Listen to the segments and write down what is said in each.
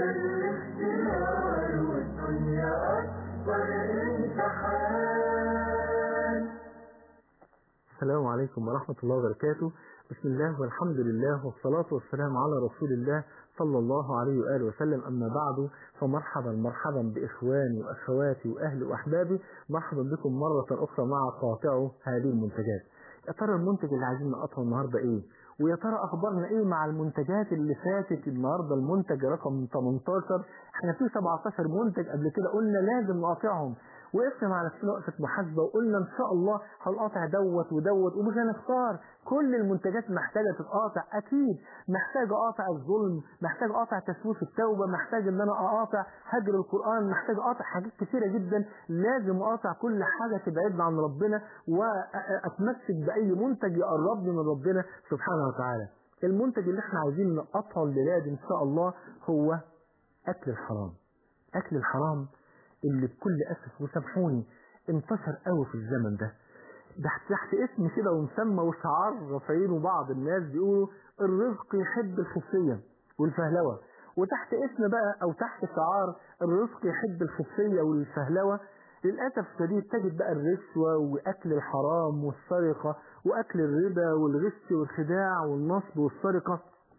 الاختيار والدنيا أكبر امتحان السلام عليكم ورحمة الله وبركاته بسم الله والحمد لله والصلاة والسلام على رسول الله صلى الله عليه وآله وسلم أما بعد فمرحبا مرحبا بإخواني وأخواتي وأهلي وأحبابي مرحبا بكم مرة أخرى مع قاطع هذه المنتجات يا ترى المنتج اللي عايزين نقطعه النهاردة إيه ويا ترى أخبارنا إيه مع المنتجات اللي فاتت النهاردة المنتج رقم 18 احنا في 17 منتج قبل كده قلنا لازم نقاطعهم وقفنا مع نفسنا وقفة محاسبة وقلنا إن شاء الله هنقاطع دوت ودوت ومش هنختار كل المنتجات محتاجة تتقاطع أكيد محتاج أقاطع الظلم محتاج أقاطع تسويف التوبة محتاج إن أنا أقاطع هجر القرآن محتاج أقاطع حاجات كثيرة جدا لازم أقاطع كل حاجة تبعدنا عن ربنا وأتمسك بأي منتج يقربني من ربنا سبحانه وتعالى المنتج اللي احنا عايزين نقطعه الليلة دي إن شاء الله هو أكل الحرام أكل الحرام اللي بكل أسف وسامحوني انتشر قوي في الزمن ده تحت تحت اسم كده ومسمى وشعار رافعينه بعض الناس بيقولوا الرزق يحب الخفية والفهلوة وتحت اسم بقى أو تحت شعار الرزق يحب الخفية والفهلوة للأسف الشديد تجد بقى الرشوة وأكل الحرام والسرقة وأكل الربا والغش والخداع والنصب والسرقة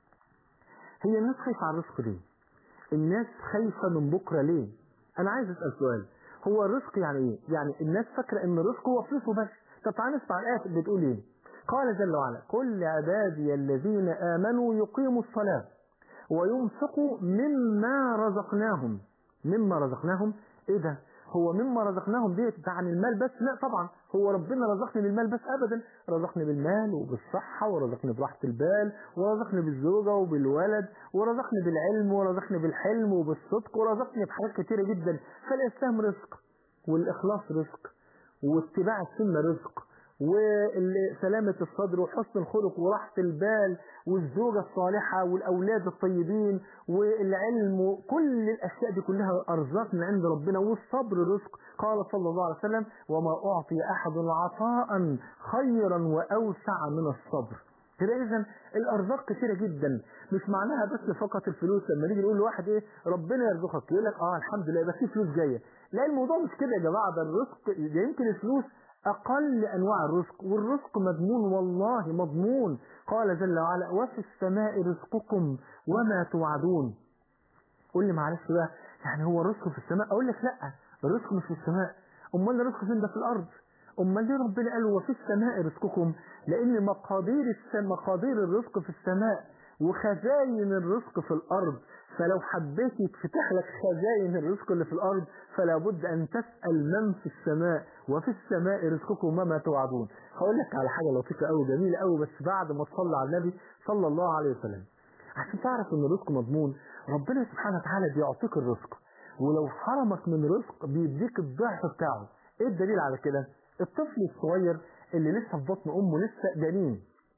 هي الناس خايفة على الرزق ليه؟ الناس خايفة من بكرة ليه؟ أنا عايز أسأل سؤال هو الرزق يعني إيه؟ يعني الناس فاكرة إن الرزق هو فلوس وبس طب تعالى نسمع الآية اللي بتقول إيه؟ قال جل وعلا كل عبادي الذين آمنوا يقيموا الصلاة وينفقوا مما رزقناهم مما رزقناهم إيه ده؟ هو مما رزقناهم ديت ده عن المال بس لا طبعا هو ربنا رزقني بالمال بس ابدا رزقني بالمال وبالصحة ورزقني براحة البال ورزقني بالزوجة وبالولد ورزقني بالعلم ورزقني بالحلم وبالصدق ورزقني بحاجات كتيرة جدا فالإسلام رزق والإخلاص رزق واتباع السنة رزق وسلامة الصدر وحسن الخلق وراحة البال والزوجة الصالحة والأولاد الطيبين والعلم وكل الأشياء دي كلها أرزاق من عند ربنا والصبر رزق قال صلى الله عليه وسلم وما أعطي أحد عطاء خيرا وأوسع من الصبر كده اذا الارزاق كثيره جدا مش معناها بس فقط الفلوس لما نيجي نقول لواحد ايه ربنا يرزقك يقول لك اه الحمد لله يبقى في فلوس جايه لا الموضوع مش كده يا جماعه ده الرزق ده يمكن الفلوس أقل أنواع الرزق والرزق مضمون والله مضمون قال جل وعلا وفي السماء رزقكم وما توعدون قول لي معلش بقى يعني هو الرزق في السماء أقول لك لا الرزق مش في السماء أمال الرزق فين ده في الأرض أمال ليه ربنا قال وفي السماء رزقكم لأن مقادير السماء مقادير الرزق في السماء وخزاين الرزق في الأرض فلو حبيت يتفتح لك خزائن الرزق اللي في الأرض فلا بد أن تسأل من في السماء وفي السماء رزقكم وما توعدون هقول لك على حاجة لطيفة قوي جميلة قوي بس بعد ما تصلى على النبي صلى الله عليه وسلم عشان تعرف ان الرزق مضمون ربنا سبحانه وتعالى بيعطيك الرزق ولو حرمك من رزق بيديك الضعف بتاعه ايه الدليل على كده الطفل الصغير اللي لسه في بطن امه لسه جنين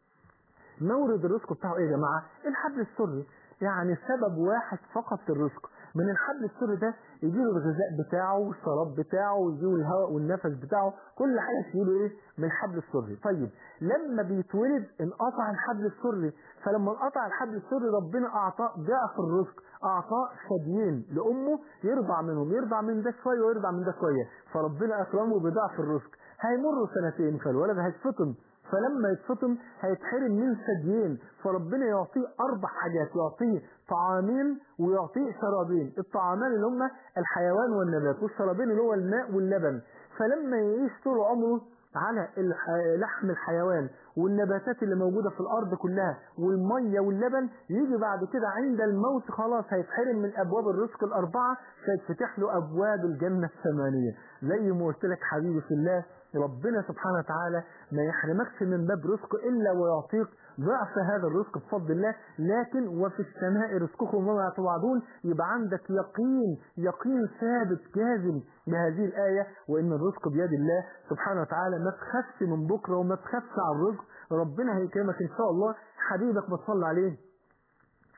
مورد الرزق بتاعه ايه يا جماعه الحبل السري يعني سبب واحد فقط في الرزق من الحبل السري ده يجيله الغذاء بتاعه والشراب بتاعه ويجيله الهواء والنفس بتاعه كل حاجه تجيله ايه من الحبل السري طيب لما بيتولد انقطع الحبل السري فلما انقطع الحبل السري ربنا اعطاه ضعف الرزق اعطاه ثديين لامه يرضع منهم يرضع من ده شويه ويرضع من ده شويه فربنا اكرمه بضعف الرزق هيمروا سنتين فالولد هيتفطم فلما يتفطم هيتحرم من ثديين فربنا يعطيه أربع حاجات يعطيه طعامين ويعطيه شرابين الطعامان اللي هم الحيوان والنبات والشرابين اللي هو الماء واللبن فلما يعيش طول عمره على لحم الحيوان والنباتات اللي موجودة في الأرض كلها والمية واللبن يجي بعد كده عند الموت خلاص هيتحرم من أبواب الرزق الأربعة فيتفتح له أبواب الجنة الثمانية زي ما قلت لك حبيبي في الله ربنا سبحانه وتعالى ما يحرمكش من باب رزق إلا ويعطيك ضعف هذا الرزق بفضل الله لكن وفي السماء رزقكم وما توعدون يبقى عندك يقين يقين ثابت جازم بهذه الآية وإن الرزق بيد الله سبحانه وتعالى ما تخافش من بكرة وما تخافش على الرزق ربنا هيكرمك إن شاء الله حبيبك بتصلي عليه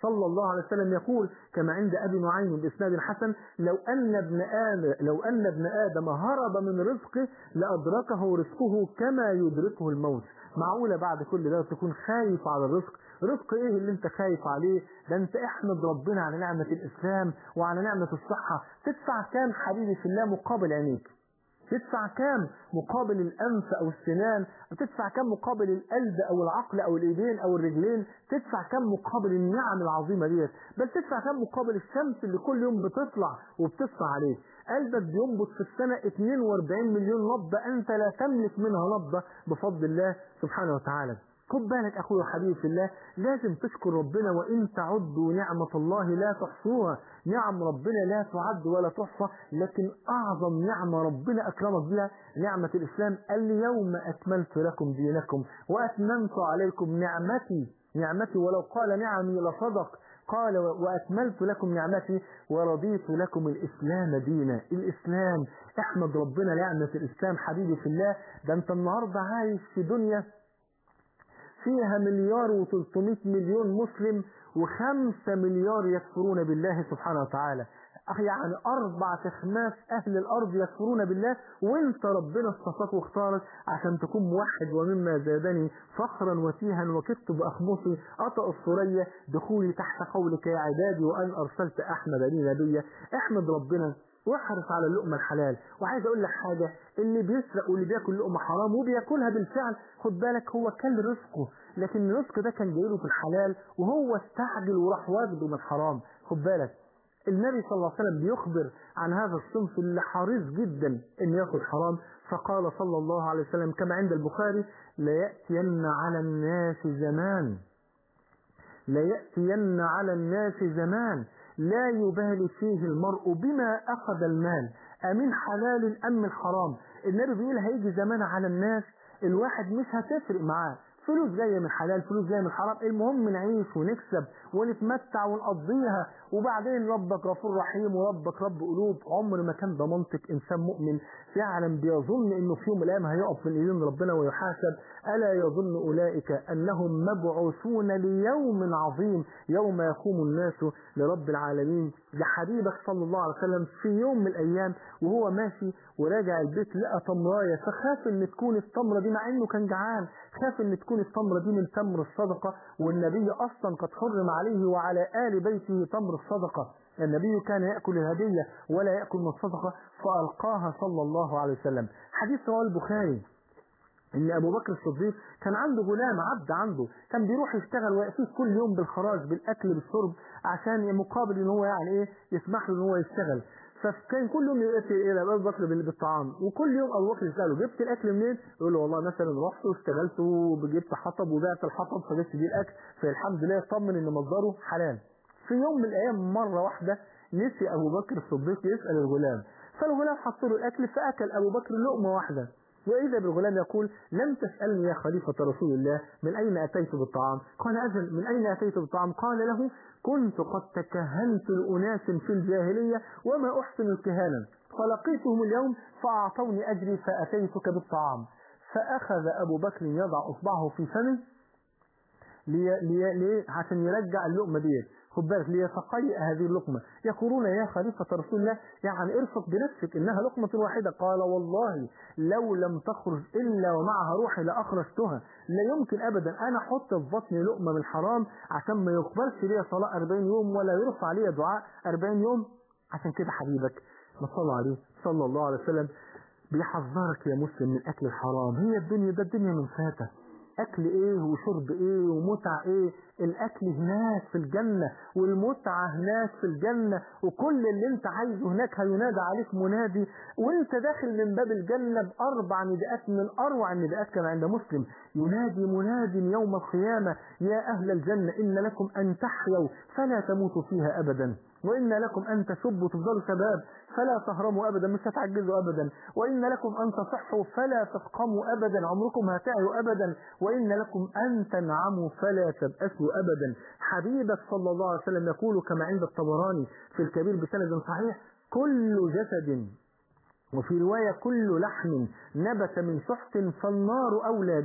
صلى الله عليه وسلم يقول كما عند أبي نعيم بإسناد حسن لو أن ابن آدم لو أن ابن آدم هرب من رزقه لأدركه رزقه كما يدركه الموت معقولة بعد كل ده تكون خايف على الرزق رزق ايه اللي انت خايف عليه ده انت احمد ربنا على نعمة الاسلام وعلى نعمة الصحة تدفع كام حبيبي في الله مقابل عينيك تدفع كام مقابل الانف او السنان تدفع كام مقابل القلب او العقل او الايدين او الرجلين تدفع كام مقابل النعم العظيمه ديت بل تدفع كام مقابل الشمس اللي كل يوم بتطلع وبتصفى عليك قلبك بينبض في السنه 42 مليون نبضه انت لا تملك منها نبضه بفضل الله سبحانه وتعالى خد بالك اخويا وحبيبي في الله لازم تشكر ربنا وان تعدوا نعمة الله لا تحصوها نعم ربنا لا تعد ولا تحصى لكن اعظم نعمة ربنا اكرمك بها نعمة الاسلام اليوم اكملت لكم دينكم واتممت عليكم نعمتي نعمتي ولو قال نعمي لصدق قال وأكملت لكم نعمتي ورضيت لكم الإسلام دينا الإسلام احمد ربنا نعمة الإسلام حبيبي في الله ده أنت النهاردة عايش في دنيا فيها مليار و300 مليون مسلم وخمسة مليار يكفرون بالله سبحانه وتعالى يعني أربع أخماس أهل الأرض يكفرون بالله وأنت ربنا اصطفاك واختارك عشان تكون موحد ومما زادني فخرا وتيها وكدت بأخمصي أطأ الثريا دخولي تحت قولك يا عبادي وأن أرسلت أحمد لي نبيا احمد ربنا واحرص على اللقمة الحلال وعايز اقول لك حاجة اللي بيسرق واللي بياكل لقمة حرام وبياكلها بالفعل خد بالك هو كل رزقه لكن الرزق ده كان جايله في الحلال وهو استعجل وراح واخده من الحرام خد بالك النبي صلى الله عليه وسلم بيخبر عن هذا الصنف اللي حريص جدا ان ياكل حرام فقال صلى الله عليه وسلم كما عند البخاري ليأتين على الناس زمان ليأتين على الناس زمان لا يبالي فيه المرء بما أخذ المال أمن حلال أم من حرام النبي بيقول هيجي زمان على الناس الواحد مش هتفرق معاه فلوس جاية من حلال فلوس جاية من حرام المهم نعيش ونكسب ونتمتع ونقضيها وبعدين ربك غفور رحيم وربك رب قلوب عمر ما كان ده منطق إنسان مؤمن فعلا بيظن إنه في يوم من الأيام هيقف في إيدين ربنا ويحاسب ألا يظن أولئك أنهم مبعوثون ليوم عظيم يوم يقوم الناس لرب العالمين لحبيبك صلى الله عليه وسلم في يوم من الأيام وهو ماشي وراجع البيت لقى تمراية فخاف إن تكون التمرة دي مع إنه كان جعان خاف إن تكون التمرة دي من تمر الصدقة والنبي أصلا قد حرم عليه وعلى آل بيته تمر الصدقة النبي كان يأكل الهدية ولا يأكل من الصدقة فألقاها صلى الله عليه وسلم حديث رواه البخاري ان ابو بكر الصديق كان عنده غلام عبد عنده كان بيروح يشتغل ويأتيه كل يوم بالخراج بالاكل بالشرب عشان مقابل ان هو يعني ايه يسمح له ان هو يشتغل فكان كل يوم يأتي الى ابو بكر بالطعام وكل يوم ابو بكر يساله جبت الاكل منين؟ يقول له والله مثلا رحت واشتغلت وجبت حطب وبعت الحطب فجبت بيه الاكل فالحمد لله يطمن ان مصدره حلال في يوم من الايام مره واحده نسي ابو بكر الصديق يسال الغلام فالغلام حط له الاكل فاكل ابو بكر لقمه واحده وإذا بالغلام يقول لم تسألني يا خليفة رسول الله من أين أتيت بالطعام قال أجل من أين أتيت بالطعام قال له كنت قد تكهنت لأناس في الجاهلية وما أحسن الكهانة فلقيتهم اليوم فأعطوني أجري فأتيتك بالطعام فأخذ أبو بكر يضع إصبعه في فمه لي لي لي عشان يرجع اللقمة ديت خد بالك ليتقيأ هذه اللقمة يقولون يا خليفة رسول الله يعني ارفق بنفسك إنها لقمة واحدة قال والله لو لم تخرج إلا ومعها روحي لأخرجتها لا يمكن أبدا أنا أحط في بطني لقمة من الحرام عشان ما يقبلش ليا صلاة 40 يوم ولا يرفع ليا دعاء 40 يوم عشان كده حبيبك ما صلى عليه صلى الله عليه وسلم بيحذرك يا مسلم من أكل الحرام هي الدنيا ده الدنيا من فاتة أكل إيه وشرب إيه ومتع إيه الأكل هناك في الجنة والمتعة هناك في الجنة وكل اللي أنت عايزه هناك هينادى عليك منادي وأنت داخل من باب الجنة بأربع نداءات من أروع النداءات كما عند مسلم ينادي مناد يوم القيامة يا أهل الجنة إن لكم أن تحيوا فلا تموتوا فيها أبدا وإن لكم أن تشبوا تفضلوا شباب فلا تهرموا أبدا مش هتعجزوا أبدا وإن لكم أن تصحوا فلا تسقموا أبدا عمركم هتعيوا أبدا وإن لكم أن تنعموا فلا تبأسوا أبدا حبيبك صلى الله عليه وسلم يقول كما عند الطبراني في الكبير بسند صحيح كل جسد وفي رواية كل لحم نبت من سحت فالنار أولى به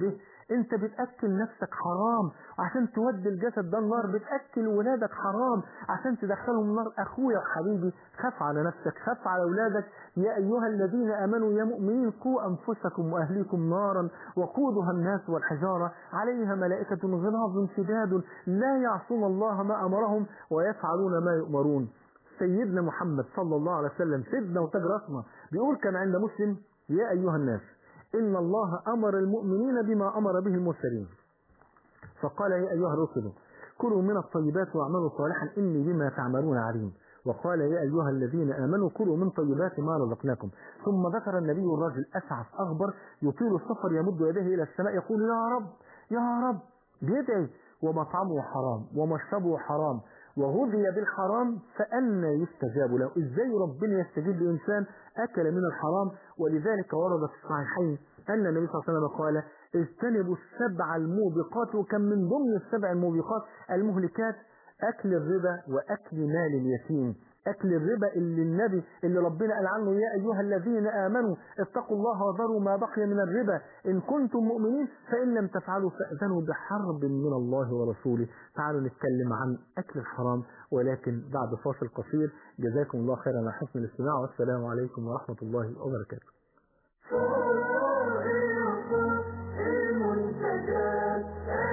انت بتاكل نفسك حرام عشان تودي الجسد ده النار بتاكل ولادك حرام عشان تدخلهم النار اخويا وحبيبي خاف على نفسك خاف على اولادك يا ايها الذين امنوا يا مؤمنين قوا انفسكم واهليكم نارا وقودها الناس والحجاره عليها ملائكه غلاظ شداد لا يعصون الله ما امرهم ويفعلون ما يؤمرون سيدنا محمد صلى الله عليه وسلم سيدنا وتاج راسنا بيقول كان عند مسلم يا ايها الناس ان الله امر المؤمنين بما امر به المرسلين فقال يا ايها الرسل كلوا من الطيبات واعملوا صالحا اني بما تعملون عليم وقال يا ايها الذين امنوا كلوا من طيبات ما رزقناكم ثم ذكر النبي الرجل اسعف اغبر يطيل السفر يمد يديه الى السماء يقول يا رب يا رب بيدعي ومطعمه حرام ومشربه حرام وغذي بالحرام فأنا يستجاب له إزاي ربنا يستجيب لإنسان أكل من الحرام ولذلك ورد في الصحيحين أن النبي صلى الله عليه وسلم قال اجتنبوا السبع الموبقات وكم من ضمن السبع الموبقات المهلكات أكل الربا وأكل مال اليتيم أكل الربا اللي النبي اللي ربنا قال عنه يا أيها الذين آمنوا اتقوا الله وذروا ما بقي من الربا إن كنتم مؤمنين فإن لم تفعلوا فأذنوا بحرب من الله ورسوله تعالوا نتكلم عن أكل الحرام ولكن بعد فاصل قصير جزاكم الله خيرا على حسن الاستماع والسلام عليكم ورحمة الله وبركاته فوق الوقوف المنتجات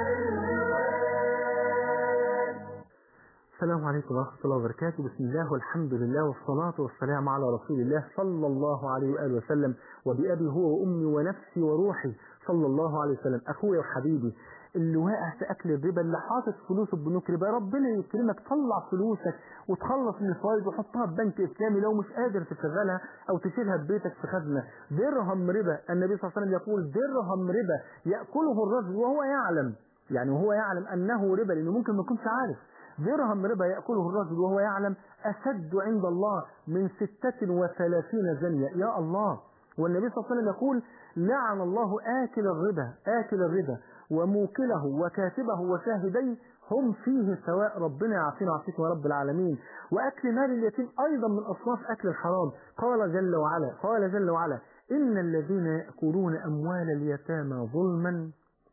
الهوان السلام عليكم ورحمة الله وبركاته بسم الله والحمد لله والصلاة والسلام على رسول الله صلى الله عليه وآله وسلم وبأبي هو وأمي ونفسي وروحي صلى الله عليه وسلم أخويا وحبيبي اللي واقع في أكل الربا اللي حاطط فلوسه في بنوك ربا ربنا يكرمك طلع فلوسك وتخلص من الفوائد وحطها في بنك إسلامي لو مش قادر تشغلها أو تشيلها في بيتك في خزنة درهم ربا النبي صلى الله عليه وسلم يقول درهم ربا يأكله الرجل وهو يعلم يعني وهو يعلم أنه ربا لأنه ممكن ما يكونش عارف درهم ربا يأكله الرجل وهو يعلم أشد عند الله من ستة وثلاثين زنية يا الله والنبي صلى الله عليه وسلم يقول لعن الله آكل الربا آكل الربا وموكله وكاتبه وشاهديه هم فيه سواء ربنا يعافينا ويعافيكم يا رب العالمين وأكل مال اليتيم أيضا من أصناف أكل الحرام قال جل وعلا قال جل وعلا إن الذين يأكلون أموال اليتامى ظلما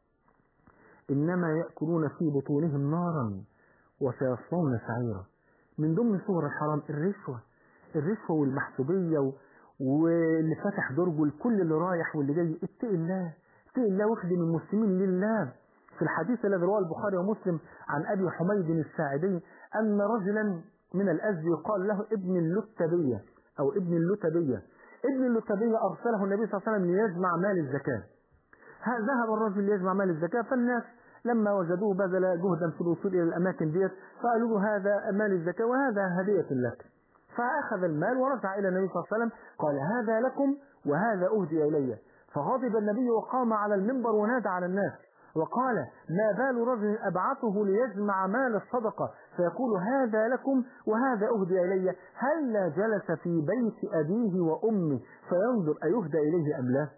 إنما يأكلون في بطونهم نارا وسيصلون سعيرا من ضمن صور الحرام الرشوة الرشوة والمحسوبية و... واللي فاتح درجه الكل اللي رايح واللي جاي اتق الله اتق الله واخدم المسلمين لله في الحديث الذي رواه البخاري ومسلم عن ابي حميد الساعدي ان رجلا من الازدي يقال له ابن اللتبية او ابن اللتبية ابن اللتبية ارسله النبي صلى الله عليه وسلم ليجمع مال الزكاة ها- ذهب الرجل ليجمع مال الزكاة فالناس لما وجدوه بذل جهدا في الوصول إلى الأماكن ديت قالوا له هذا مال الزكاة وهذا هدية لك فأخذ المال ورجع إلى النبي صلى الله عليه وسلم قال هذا لكم وهذا أهدي إلي فغضب النبي وقام على المنبر ونادى على الناس وقال ما بال رجل أبعثه ليجمع مال الصدقة فيقول هذا لكم وهذا أهدي إلي هل جلس في بيت أبيه وأمه فينظر أيهدى إليه أم لا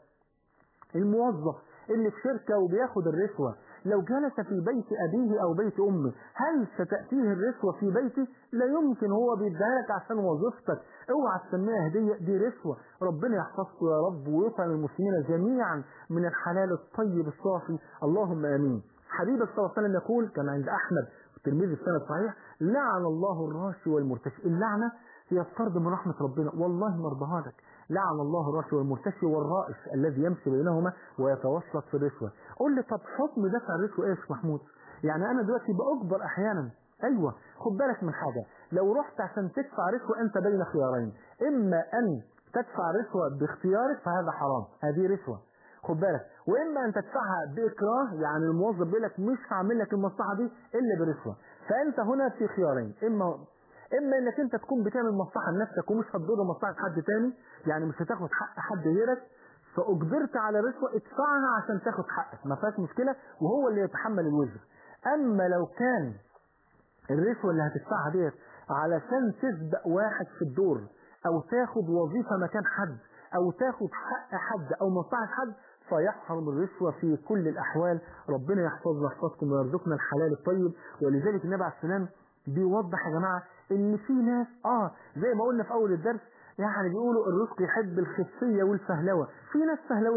الموظف اللي في شركة وبياخد الرشوة لو جلس في بيت أبيه أو بيت أمه هل ستأتيه الرشوة في بيته لا يمكن هو بيديها لك عشان وظيفتك اوعى تسميها هدية دي رشوة ربنا يحفظكم يا رب ويطعم المسلمين جميعا من الحلال الطيب الصافي اللهم آمين حبيبك صلى الله عليه وسلم يقول كما عند أحمد الترمذي في السنة الصحيح لعن الله الراشي والمرتشي اللعنة هي الطرد من رحمة ربنا والله ما ارضاها لك لعن الله الراشي والمرتشي والرائش الذي يمشي بينهما ويتوسط في الرشوة قول لي طب حكم دفع الرشوة ايه يا شيخ محمود يعني انا دلوقتي باجبر احيانا ايوه خد بالك من حاجة لو رحت عشان تدفع رشوة انت بين خيارين اما ان تدفع رشوة باختيارك فهذا حرام هذه رشوة خد بالك واما ان تدفعها باكراه يعني الموظف بيقول لك مش هعمل لك المصلحه دي الا برشوه فانت هنا في خيارين اما اما انك انت تكون بتعمل مصلحه لنفسك ومش هتضر مصلحه حد تاني يعني مش هتاخد حق حد غيرك فاجبرت على رشوه ادفعها عشان تاخد حقك ما فيهاش مشكله وهو اللي يتحمل الوزر اما لو كان الرشوه اللي هتدفعها ديت علشان تسبق واحد في الدور او تاخد وظيفه مكان حد او تاخد حق حد او مصلحه حد فيحرم الرشوة في كل الأحوال ربنا يحفظنا يحفظكم ويرزقنا الحلال الطيب ولذلك النبي عليه السلام بيوضح يا جماعة إن في ناس آه زي ما قلنا في أول الدرس يعني بيقولوا الرزق يحب الخفية والفهلوة في ناس فهلوية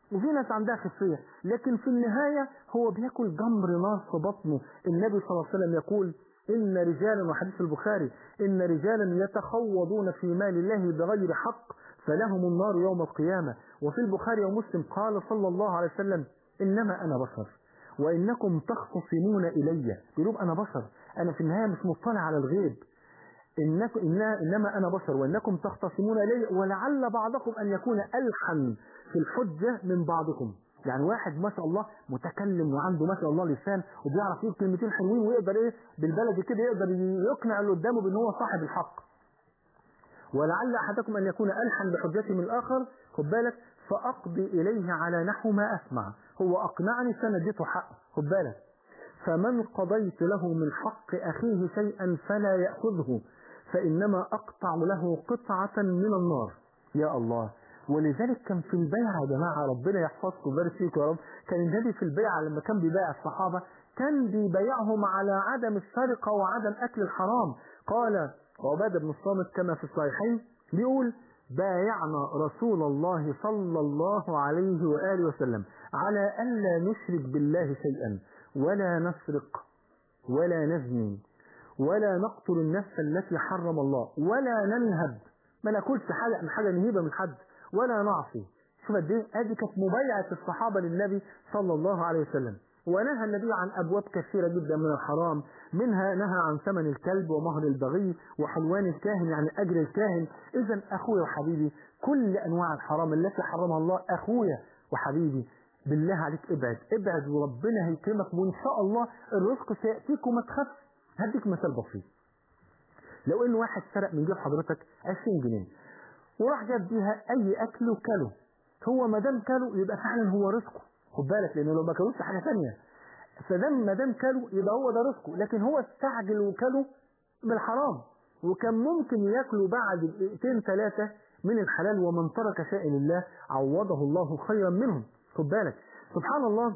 وفي ناس عندها خفية لكن في النهاية هو بياكل جمر نار في بطنه النبي صلى الله عليه وسلم يقول إن رجالا وحديث البخاري إن رجالا يتخوضون في مال الله بغير حق فلهم النار يوم القيامة وفي البخاري ومسلم قال صلى الله عليه وسلم إنما أنا بشر وإنكم تختصمون إلي يقولون أنا بشر أنا في النهاية مش مطلع على الغيب إنكم إنما, إنما أنا بشر وإنكم تختصمون إلي ولعل بعضكم أن يكون ألحن في الحجة من بعضكم يعني واحد ما شاء الله متكلم وعنده ما شاء الله لسان وبيعرف يقول كلمتين حلوين ويقدر ايه بالبلدي كده يقدر يقنع اللي قدامه بان هو صاحب الحق ولعل احدكم ان يكون الحن بحجته من الاخر خد بالك فاقضي اليه على نحو ما اسمع هو اقنعني فنديته حق خد بالك فمن قضيت له من حق اخيه شيئا فلا ياخذه فانما اقطع له قطعه من النار يا الله ولذلك كان في البيعة يا جماعة ربنا يحفظكم ويبارك فيكم يا رب كان النبي في البيعة لما كان بيبايع الصحابة كان بيبايعهم على عدم السرقة وعدم أكل الحرام قال عبادة بن الصامت كما في الصحيحين بيقول بايعنا رسول الله صلى الله عليه وآله وسلم على ألا نشرك بالله شيئا ولا نسرق ولا نزني ولا نقتل النفس التي حرم الله ولا ننهب ما ناكلش حاجة من حاجة نهيبة من حد ولا نعصي شوف قد ايه ادي كانت مبايعه الصحابه للنبي صلى الله عليه وسلم ونهى النبي عن ابواب كثيره جدا من الحرام منها نهى عن ثمن الكلب ومهر البغي وحلوان الكاهن يعني اجر الكاهن اذا اخويا وحبيبي كل انواع الحرام التي حرمها الله اخويا وحبيبي بالله عليك ابعد ابعد وربنا هيكرمك وان شاء الله الرزق سياتيك وما تخافش هديك مثال بسيط لو ان واحد سرق من جيب حضرتك 20 جنيه وراح جاب بيها اي اكل وكله هو ما دام كله يبقى فعلا هو رزقه خد بالك لانه لو ما كلوش حاجه ثانيه فدام ما دام كله يبقى هو ده رزقه لكن هو استعجل وكله بالحرام وكان ممكن ياكله بعد دقيقتين ثلاثه من الحلال ومن ترك شيء لله عوضه الله خيرا منهم خد بالك سبحان الله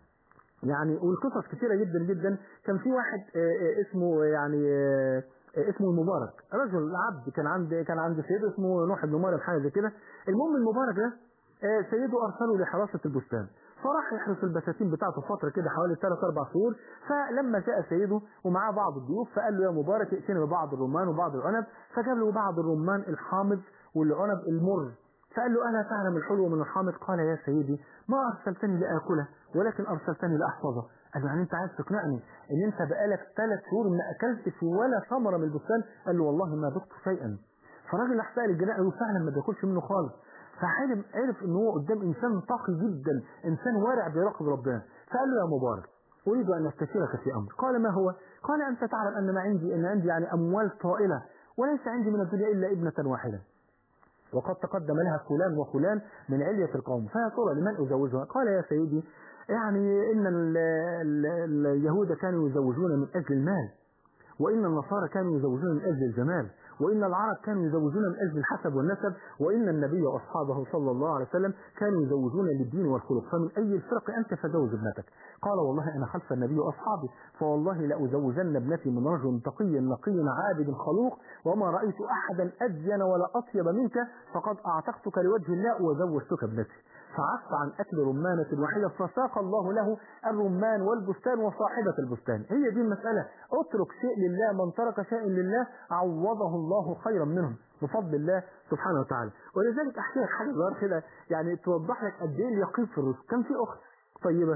يعني والقصص كثيره جدا جدا كان في واحد اسمه يعني اسمه المبارك رجل عبد كان عند كان عند سيده اسمه نوح بن مالك حاجه زي كده المهم المبارك ده سيده ارسله لحراسه البستان فراح يحرس البساتين بتاعته فتره كده حوالي 3 4 شهور فلما جاء سيده ومعاه بعض الضيوف فقال له يا مبارك ائتني ببعض الرمان وبعض العنب فجاب له بعض الرمان الحامض والعنب المر فقال له ألا تعلم الحلو من الحامض قال يا سيدي ما أرسلتني لآكله ولكن أرسلتني لأحفظه قال له يعني أنت عايز تقنعني إن أنت بقالك ثلاث شهور ما أكلتش ولا ثمرة من البستان قال له والله ما ذقت شيئا فالراجل راح سأل الجناح قال له فعلا ما بياكلش منه خالص فحلم عرف ان هو قدام انسان تقي جدا انسان ورع بيراقب ربنا فقال له يا مبارك اريد ان استشيرك في امر قال ما هو قال انت تعلم ان ما عندي ان عندي يعني اموال طائله وليس عندي من الدنيا الا ابنه واحده وقد تقدم لها فلان وفلان من علية القوم فيا ترى لمن أزوجها قال يا سيدي يعني إن ال ال اليهود كانوا يزوجون من أجل المال وإن النصارى كانوا يزوجون من أجل الجمال وإن العرب كانوا يزوجون من أجل الحسب والنسب وإن النبي وأصحابه صلى الله عليه وسلم كانوا يزوجون للدين والخلق فمن أي الفرق أنت فزوج ابنتك قال والله أنا خلف النبي وأصحابي فوالله لأزوجن ابنتي من رجل تقي نقي عابد خلوق وما رأيت أحدا أدين ولا أطيب منك فقد أعتقتك لوجه الله وزوجتك ابنتي فعف عن أكل رمانة واحدة فساق الله له الرمان والبستان وصاحبة البستان هي دي المسألة اترك شيء لله من ترك شيء لله عوضه الله خيرا منهم بفضل الله سبحانه وتعالى ولذلك أحكي لك حاجة صغيرة كده يعني توضح لك قد إيه اليقين في الرزق كان في أخت طيبة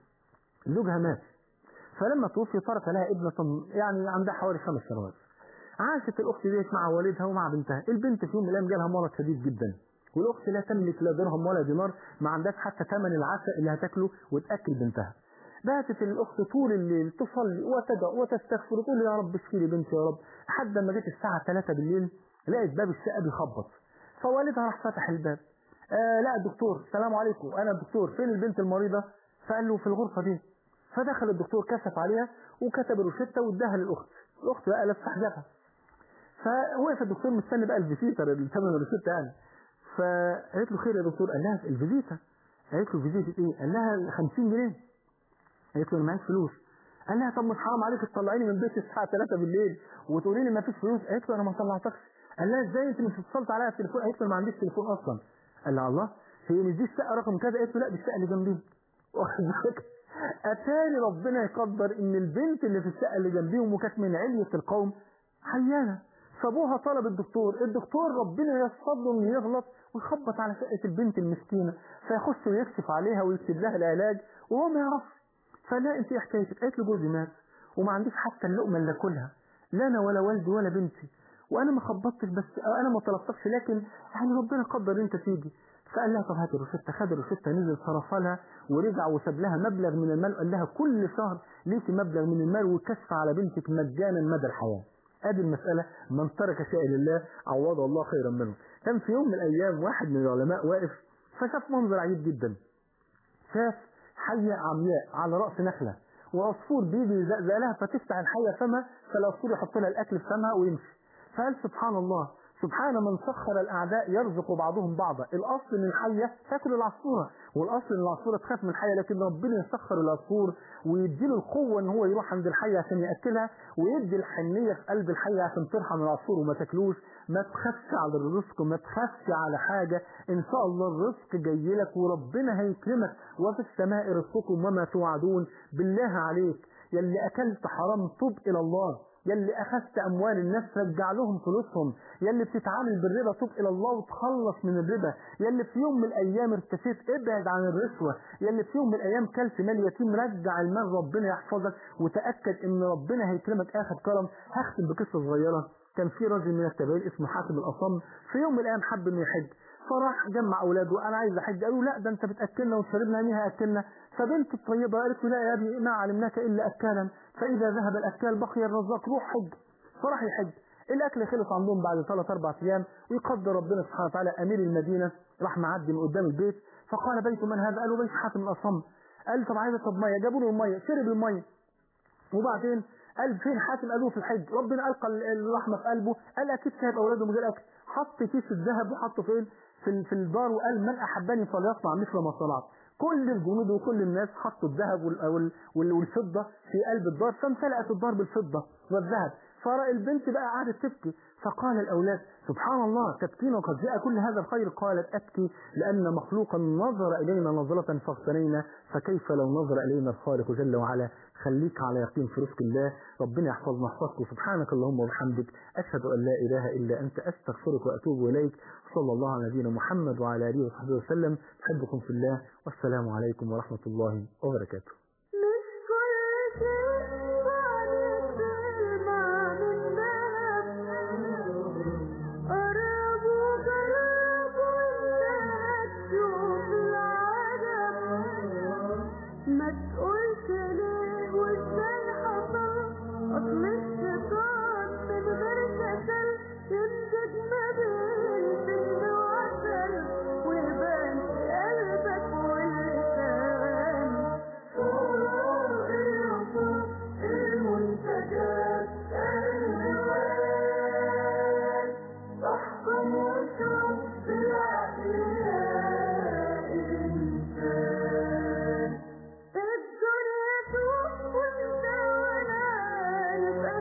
زوجها مات فلما توفي ترك لها ابنة يعني عندها حوالي خمس سنوات عاشت الأخت ديت مع والدها ومع بنتها البنت في يوم من الأيام جالها مرض شديد جدا والاخت لا تملك لا درهم ولا دينار ما عندهاش حتى ثمن العشاء اللي هتاكله وتاكل بنتها باتت الاخت طول الليل تصلي وتدعو وتستغفر وتقول يا رب اشفي لي بنتي يا رب لحد ما جت الساعه 3 بالليل لقيت باب الشقه بيخبط فوالدها راح فتح الباب آه لا الدكتور السلام عليكم انا الدكتور فين البنت المريضه فقال له في الغرفه دي فدخل الدكتور كشف عليها وكتب الروشته واداها للاخت الاخت بقى لابسه حجابها فوقف الدكتور مستني بقى الفيزيتر اللي ثمن الروشته يعني فقالت له خير يا دكتور قال لها الفيزيتا قالت له فيزيتا ايه قال لها 50 جنيه قالت له انا معيش فلوس قال لها طب مش حرام عليك تطلعيني من بيتي الساعه 3 بالليل وتقولي لي ما فيش فلوس قالت له انا ما طلعتكش قال لها ازاي انت مش اتصلت عليا التليفون قالت له ما عنديش تليفون اصلا قال لها الله هي مش دي الشقه رقم كذا قالت له لا دي الشقه اللي جنبيها واخد بالك اتاري ربنا يقدر ان البنت اللي في الشقه اللي جنبيهم وكانت من علية القوم حيانه سابوها طلب الدكتور الدكتور ربنا يصفر له انه يغلط ويخبط على شقه البنت المسكينه فيخش ويكشف عليها ويكتب لها العلاج وهو ما يعرفش فلا انت ايه حكايتك قالت له جوزي مات وما عنديش حتى اللقمه اللي اكلها لا انا ولا والدي ولا بنتي وانا ما خبطتش بس انا ما طلبتكش لكن يعني ربنا قدر انت تيجي فقال لها طب هات الروشته خد الروشته نزل صرفها لها ورجع وساب لها مبلغ من المال قال لها كل شهر ليكي مبلغ من المال وكشف على بنتك مجانا مدى الحياه ادي المساله من ترك شيئا لله عوضه الله خيرا منه كان في يوم من الايام واحد من العلماء واقف فشاف منظر عجيب جدا شاف حيه عمياء على راس نخله وعصفور بيجي يزقزق لها فتفتح الحيه فمها فالعصفور يحط لها الاكل في فمها ويمشي فقال سبحان الله سبحان من سخر الاعداء يرزق بعضهم بعضا الاصل ان الحيه تاكل العصفوره والاصل ان العصفوره تخاف من الحيه لكن ربنا يسخر العصفور ويديله القوه ان هو يروح عند الحيه عشان ياكلها ويدي الحنيه في قلب الحيه عشان ترحم العصفور وما تاكلوش ما تخافش على الرزق ما تخافش على حاجه ان شاء الله الرزق جاي لك وربنا هيكرمك وفي السماء رزقكم وما توعدون بالله عليك يلي اكلت حرام طب الى الله يلي اخذت اموال الناس رجع لهم فلوسهم يلي بتتعامل بالربا توب الى الله وتخلص من الربا يلي في يوم من الايام ارتشيت ابعد عن الرشوه يلي في يوم من الايام كلت مال يتيم رجع المال ربنا يحفظك وتاكد ان ربنا هيكرمك اخر كرم هختم بقصه صغيره كان في راجل من التابعين اسمه حاتم الاصم في يوم من الايام حب انه يحج فراح جمع اولاده انا عايز احج قالوا لا ده انت بتاكلنا وشربنا مين هياكلنا فبنت الطيبه قالت له لا يا ابني ما علمناك الا اكالا فاذا ذهب الاكال بقي الرزاق روح حج فراح يحج الاكل خلص عندهم بعد ثلاث اربع ايام ويقدر ربنا سبحانه وتعالى امير المدينه راح معدي من قدام البيت فقال بيت من هذا قالوا بيت حاتم الاصم قال طب عايز طب ميه جابوا له الميه شرب الميه وبعدين قال فين حاتم قالوه في الحج ربنا القى الرحمه في قلبه قال اكيد سايب اولاده من غير اكل حط كيس الذهب وحطه فين في في الدار وقال من احبني فليصنع مثل ما صنعت كل الجنود وكل الناس حطوا الذهب والفضه في قلب الدار فامتلأت الدار بالفضه والذهب فرأى البنت بقى قعدت تبكي فقال الأولاد سبحان الله تبكين وقد جاء كل هذا الخير قالت أبكي لأن مخلوقا نظر إلينا نظرة فاغتنينا فكيف لو نظر إلينا الخالق جل وعلا خليك على يقين في رزق الله ربنا يحفظنا يحفظك سبحانك اللهم وبحمدك أشهد أن لا إله إلا أنت أستغفرك وأتوب إليك صلى الله على نبينا محمد وعلى آله وصحبه وسلم أحبكم في الله والسلام عليكم ورحمة الله وبركاته مش كل شيء بعدك بالماء من ذهب قرب وقرب وانت تشوف العجب ما تقولش ليه وازاي حصل اصل الشيطان من غير كسل يمسك ما بين سن وعسل ويبان في قلبك واللسان فوق العصور المنتجات الهوان تحكم وتشوف بالعقل يا إنسان الدنيا سوق وانت وانا نبقى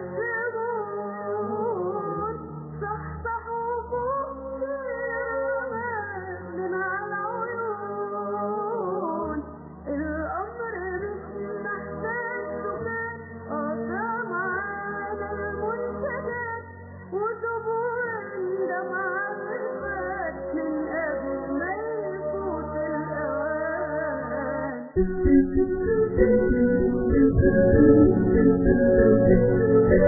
الزبون صح صح وفوق في امان من على العيون الامر مش محتاج سكان قطع معانا المنتجات وزبون ده معرفات من قبل ما يفوت الاوان